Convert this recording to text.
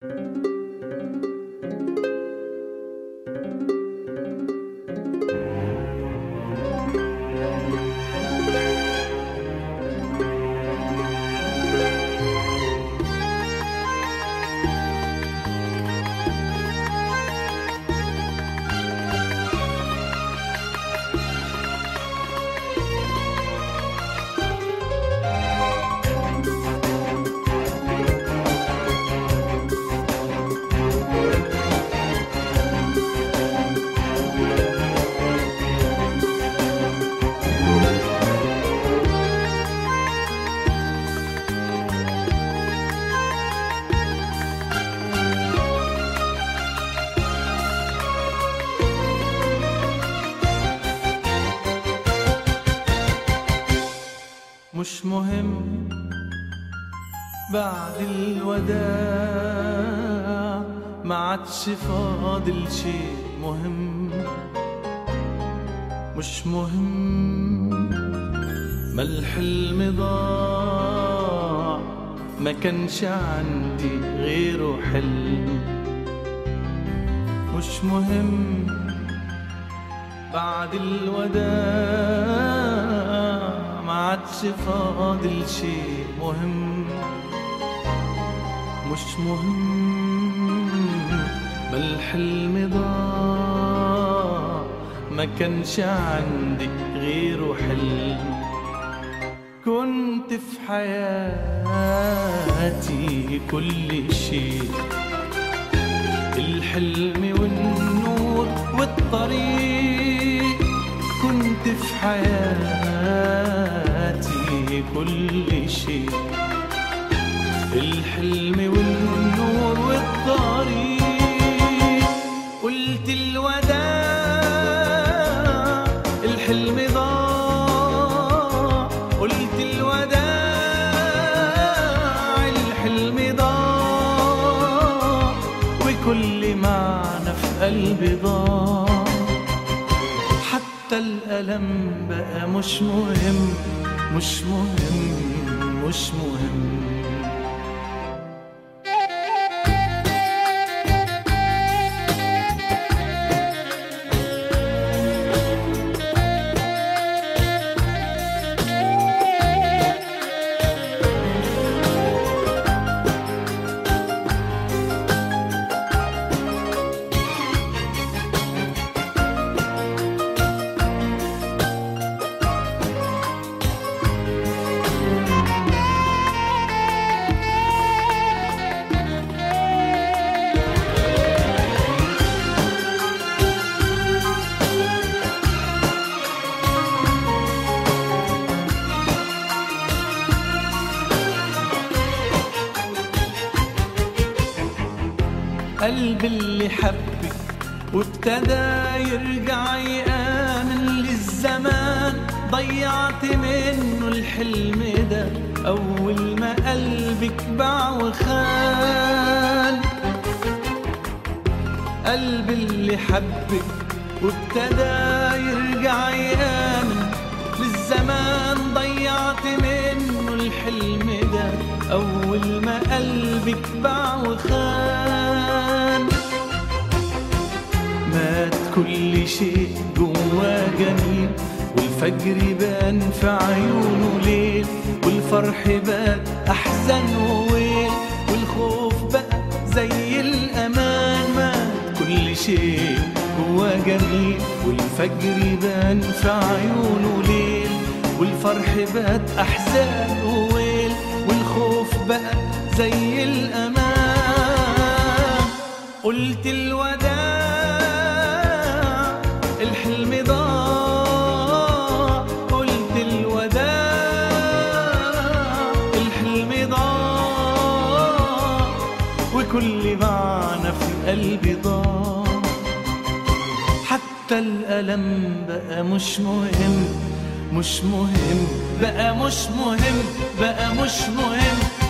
مش مهم بعد الوداع ما عادش فاضل شيء مهم مش مهم ما الحلم ضاع ما كانش عندي غيره حلم مش مهم بعد الوداع ما عادش فاضل شيء مهم مش مهم ما الحلم ضاع ما كانش عندي غيره حلم كنت في حياتي كل شيء الحلم والنور والطريق كنت في حياتي كل شيء الحلم والنور والطريق قلت الوداع الحلم ضاع قلت الوداع الحلم ضاع وكل معنى في قلبي ضاع حتى الألم بقى مش مهم مش مهم مش مهم قلب اللي حبك وابتدى يرجع يآمن للزمان ضيعت منه الحلم ده أول ما قلبك باع وخان قلب اللي حبك وابتدى يرجع يآمن للزمان ضيعت منه الحلم ده أول ما قلبك باع وخان مات كل شيء جواه جميل والفجر بان في عيونه ليل والفرح بات أحزان وويل والخوف بقى زي الأمان مات كل شيء جواه جميل والفجر بان في عيونه ليل والفرح بات أحزان وويل والخوف بقى زي الأمان قلت الوداع الحلم ضاع قلت الوداع الحلم ضاع وكل معنى في قلبي ضاع حتى الألم بقى مش مهم مش مهم بقى مش مهم بقى مش مهم